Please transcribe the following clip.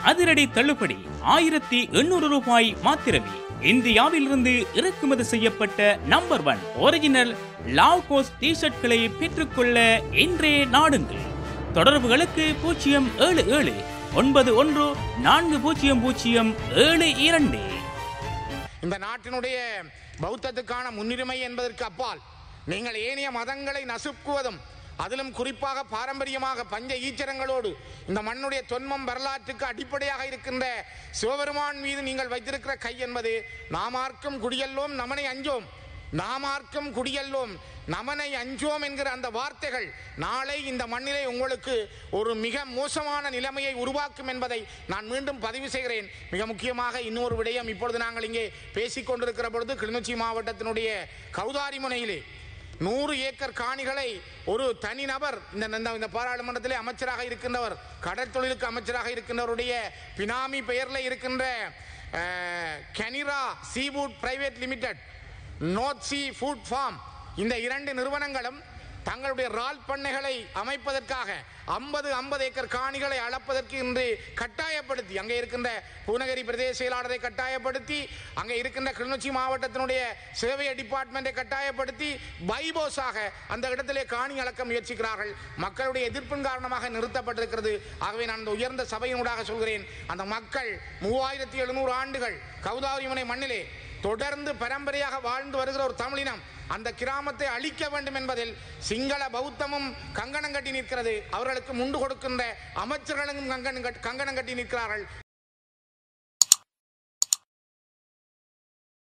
அதிரடி தள்ளுபடி ஆயிரத்தி எண்ணூறு ரூபாய் மாத்திரமே இந்தியாவிலிருந்து இறக்குமதி செய்யப்பட்ட நம்பர் ஒன் ஒரிஜினல் லாவ்கோஸ் டி ஷர்ட்களை பெற்றுக்கொள்ள இன்றே நாடுங்கள் தொடர்புகளுக்கு பூஜ்ஜியம் ஏழு ஏழு ஒன்பது ஒன்று நான்கு பூஜ்ஜியம் பூஜ்ஜியம் ஏழு இரண்டு இந்த நாட்டினுடைய பௌத்தத்துக்கான முன்னுரிமை என்பதற்கு அப்பால் நீங்கள் ஏனைய மதங்களை நசுக்குவதும் அதிலும் குறிப்பாக பாரம்பரியமாக பஞ்ச ஈச்சரங்களோடு இந்த மண்ணுடைய தொன்மம் வரலாற்றுக்கு அடிப்படையாக இருக்கின்ற சிவபெருமான் மீது நீங்கள் வைத்திருக்கிற கை என்பது நாமார்க்கும் குடியல்லோம் நமனை அஞ்சோம் நாமார்க்கும் குடியல்லோம் நமனை அஞ்சோம் என்கிற அந்த வார்த்தைகள் நாளை இந்த மண்ணிலே உங்களுக்கு ஒரு மிக மோசமான நிலைமையை உருவாக்கும் என்பதை நான் மீண்டும் பதிவு செய்கிறேன் மிக முக்கியமாக இன்னொரு விடயம் இப்பொழுது நாங்கள் இங்கே பேசிக் கொண்டிருக்கிற பொழுது கிளிநொச்சி மாவட்டத்தினுடைய கௌதாரி முனையிலே நூறு ஏக்கர் காணிகளை ஒரு தனிநபர் இந்த இந்த- இந்த பாராளுமன்றத்திலே அமைச்சராக இருக்கின்றவர் கடற்தொழிலுக்கு அமைச்சராக இருக்கின்றவருடைய பினாமி பெயரில் இருக்கின்ற அஹ், Kanira seafood private limited north sea food farm இந்த இரண்டு நிறுவனங்களும் தங்களுடைய ரால் பண்ணைகளை அமைப்பதற்காக ஐம்பது ஐம்பது ஏக்கர் காணிகளை அளப்பதற்கு இன்று கட்டாயப்படுத்தி அங்கே இருக்கின்ற பூநகரி பிரதேச செயலாளரை கட்டாயப்படுத்தி அங்கே இருக்கின்ற கிளிநொச்சி மாவட்டத்தினுடைய சேவை டிபார்ட்மெண்ட்டை கட்டாயப்படுத்தி பைபோஸாக அந்த இடத்திலே காணி அளக்க முயற்சிக்கிறார்கள் மக்களுடைய எதிர்ப்பின் காரணமாக நிறுத்தப்பட்டிருக்கிறது ஆகவே நான் இந்த உயர்ந்த சபையினூடாக சொல்கிறேன் அந்த மக்கள் மூவாயிரத்தி எழுநூறு ஆண்டுகள் கௌதாரிமனை மண்ணிலே தொடர்ந்து பரம்பரையாக வாழ்ந்து வருகிற ஒரு தமிழினம் அந்த கிராமத்தை அழிக்க வேண்டும் என்பதில் சிங்கள பௌத்தமும் கங்கணம் கட்டி நிற்கிறது அவர்களுக்கு முண்டு கொடுக்கின்ற அமைச்சர்களும் கங்கணம் கட்டி- கங்கணம் கட்டி நிற்கிறார்கள்